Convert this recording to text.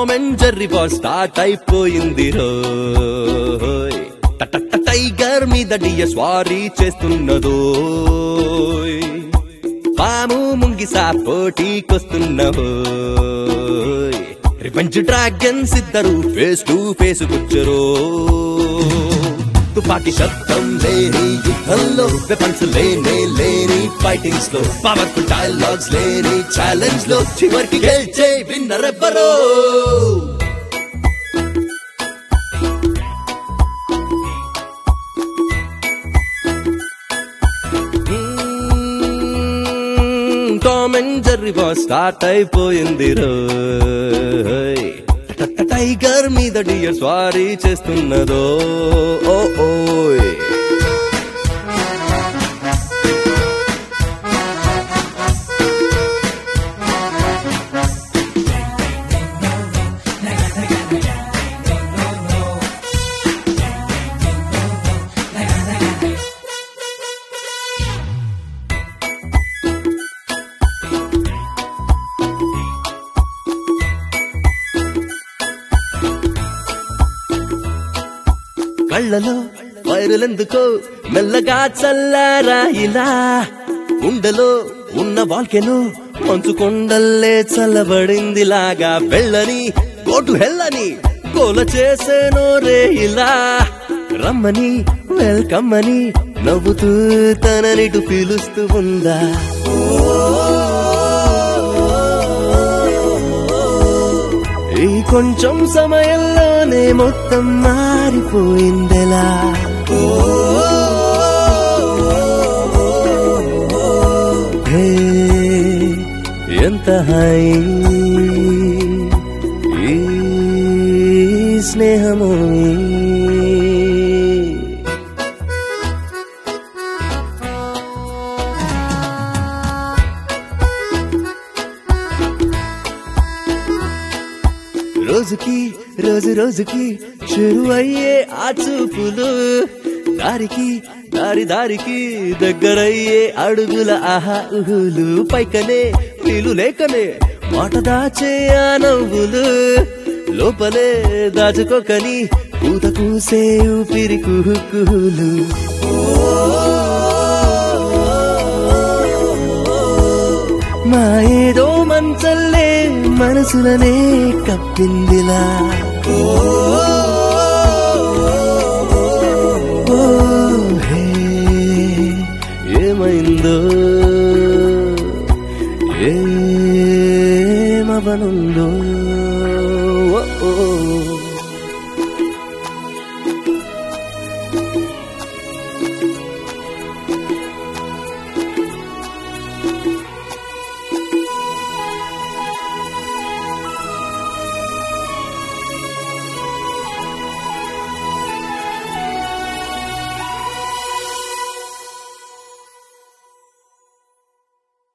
Tom and Jerry ball start అయిపోయింది రోయ్ ట- ట- ట- టైగర్ మీద డియ స్వారీ చేస్తున్నదో పాము ముంగిసా పోటీకొస్తున్నహో రివెంజ్ డ్రాగన్స్ ఇద్దరు ఫేస్ టు ఫేస్ కూర్చరో తుపాకి శబ్దం లేని యుద్ధంలో వెపన్స్ లేనే లేని ఫైటింగ్స్ లో పవర్ఫుల్ డైలాగ్స్ లేని ఛాలెంజ్ లో చివరికి గెలిచే విన్నర్ ఎవ్వరో Tom and Jerry boss start అయిపోయింది రోయ్ ట- ట- టైగర్ మీద డియర్ స్వారీ చేస్తున్నదో ఓ ఓయ్ కళ్ళలో వైరులెందుకో మెల్లగా చల్లారా ఇలా గుండెలో ఉన్న వాల్కెను మంచు కొండల్లే చల్లబడిందిలాగా వెళ్ళని గోటు హెల్లని గోల చేసేనో రే ఇలా రమ్మని వెల్కమ్ అని నవ్వుతూ తననిటు పిలుస్తూ ఉందా ఈ కొంచెం సమయంలోనే మొత్తం మారిపోయిందెలా హే, ఎంత హాయి ఈ స్నేహము రోజుకి రోజు రోజుకి చెరు అయ్యే ఆ చూపులు దారికి దారి దారికి దగ్గరయ్యే అడుగుల ఆహా ఊహులు పైకనే వీలు లేకనే మాట దాచే ఆ నవ్వులు లోపలే దాచుకోకని పూత కూసే ఊపిరి కుహు కుహులు మా ఏదో మంచల్లే మనసులనే కప్పిందిలా ఓ, హే, ఏమైందో ఏమవనుందో ఓ, ఓ.